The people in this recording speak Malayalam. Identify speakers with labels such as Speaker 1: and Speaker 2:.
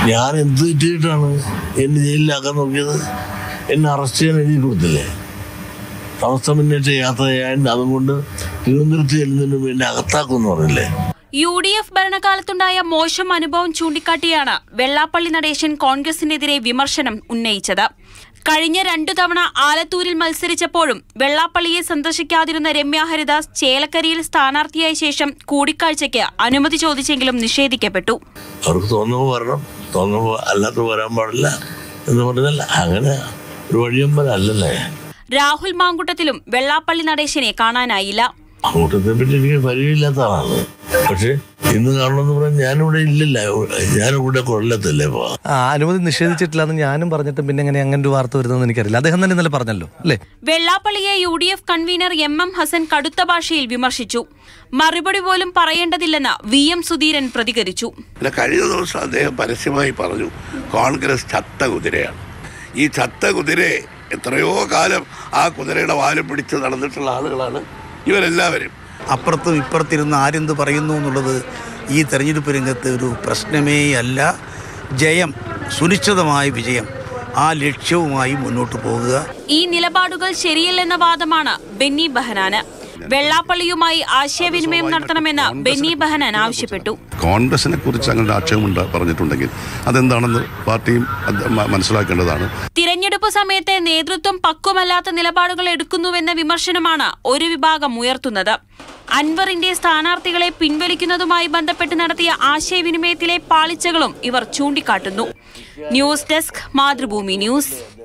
Speaker 1: ഞാൻ എന്ത് തെറ്റിയിട്ടാണ് എന്നെ ജയിലിലാക്കാൻ നോക്കിയത് എന്നെ അറസ്റ്റ് ചെയ്യാൻ എഴുതി കൊടുത്തില്ലേ സമസ്ത മുന്നേറ്റ യാത്ര ചെയ്യാൻ അതുകൊണ്ട് തിരുവനന്തപുരത്ത് ചെല്ലുന്നതിന് വേണ്ടി അകത്താക്കുമെന്ന് പറഞ്ഞില്ലേ
Speaker 2: യു ഡി എഫ് ഭരണകാലത്തുണ്ടായ മോശം അനുഭവം ചൂണ്ടിക്കാട്ടിയാണ് വെള്ളാപ്പള്ളി നടേശൻ കോൺഗ്രസിനെതിരെ വിമർശനം ഉന്നയിച്ചത് കഴിഞ്ഞ രണ്ടു തവണ ആലത്തൂരിൽ മത്സരിച്ചപ്പോഴും വെള്ളാപ്പള്ളിയെ സന്ദർശിക്കാതിരുന്ന രമ്യ ഹരിദാസ് ചേലക്കരയിൽ സ്ഥാനാർത്ഥിയായ ശേഷം കൂടിക്കാഴ്ചയ്ക്ക് അനുമതി ചോദിച്ചെങ്കിലും നിഷേധിക്കപ്പെട്ടു
Speaker 1: അവർക്ക് തോന്നുമ്പോൾ വരണം തോന്നുമ്പോൾ അല്ലാത്ത വരാൻ പാടില്ല എന്ന് പറഞ്ഞാൽ അങ്ങനെ ഒരു വഴിയമ്പല അല്ലല്ലേ
Speaker 2: രാഹുൽ മാങ്കുട്ടത്തിലും വെള്ളാപ്പള്ളി നടേശനെ കാണാനായില്ല
Speaker 1: അങ്ങോട്ടത്തെ പറ്റി എനിക്ക് പരിചയമില്ലാത്ത ആളാണ് പക്ഷെ ഇന്ന് കാണണമെന്ന് പറഞ്ഞാൽ ഞാനിവിടെ ഇല്ലില്ല ഞാനിവിടെ കൊല്ലത്തല്ലേ ഇപ്പൊ
Speaker 3: ആ അനുമതി നിഷേധിച്ചിട്ടില്ലെന്ന് ഞാനും പറഞ്ഞിട്ട് പിന്നെ എങ്ങനെ അങ്ങനെ ഒരു വാർത്ത വരുന്നതെന്ന് എനിക്കറിയില്ല അദ്ദേഹം തന്നെ ഇന്നലെ പറഞ്ഞല്ലോ അല്ലേ
Speaker 2: വെള്ളാപ്പള്ളിയെ U D F convener M M Hasan കടുത്ത ഭാഷയിൽ വിമർശിച്ചു മറുപടി പോലും പറയേണ്ടതില്ലെന്ന് വി എം സുധീരൻ പ്രതികരിച്ചു
Speaker 4: പിന്നെ കഴിഞ്ഞ ദിവസം അദ്ദേഹം പരസ്യമായി പറഞ്ഞു കോൺഗ്രസ് ചത്ത കുതിരയാണ് ഈ ചത്ത കുതിരയെ എത്രയോ കാലം ആ കുതിരയുടെ വാലും പിടിച്ച് നടന്നിട്ടുള്ള ആളുകളാണ് ഇവരെല്ലാവരും
Speaker 5: അപ്പുറത്തും ഇപ്പുറത്തിരുന്ന് ആരെന്ത് പറയുന്നു എന്നുള്ളത് ഈ തെരഞ്ഞെടുപ്പ് രംഗത്ത് ഒരു പ്രശ്നമേ അല്ല ജയം സുനിശ്ചിതമായ വിജയം ആ ലക്ഷ്യവുമായി മുന്നോട്ട് പോകുക
Speaker 2: ഈ നിലപാടുകൾ ശരിയല്ലെന്ന വാദമാണ് ബെന്നി ബെഹനാന് വെള്ളാപ്പള്ളിയുമായി ആശയവിനിമയം നടത്തണമെന്ന് ബെന്നി ബെഹനാൻ ആവശ്യപ്പെട്ടു
Speaker 6: കോൺഗ്രസിനെ കുറിച്ച് അങ്ങനെ ആക്ഷേപം ഉണ്ടാ- പറഞ്ഞിട്ടുണ്ടെങ്കിൽ അതെന്താണെന്ന് പാർട്ടിയും അത് മ- മനസ്സിലാക്കേണ്ടതാണ്
Speaker 2: തിരഞ്ഞെടുപ്പ് സമയത്തെ നേതൃത്വം പക്വമല്ലാത്ത നിലപാടുകൾ എടുക്കുന്നുവെന്ന വിമർശനമാണ് ഒരു വിഭാഗം ഉയർത്തുന്നത് അൻവറിന്റെ സ്ഥാനാർത്ഥികളെ പിൻവലിക്കുന്നതുമായി ബന്ധപ്പെട്ട് നടത്തിയ ആശയവിനിമയത്തിലെ പാളിച്ചകളും ഇവർ ചൂണ്ടിക്കാട്ടുന്നു ന്യൂസ് ഡെസ്ക് മാതൃഭൂമി ന്യൂസ്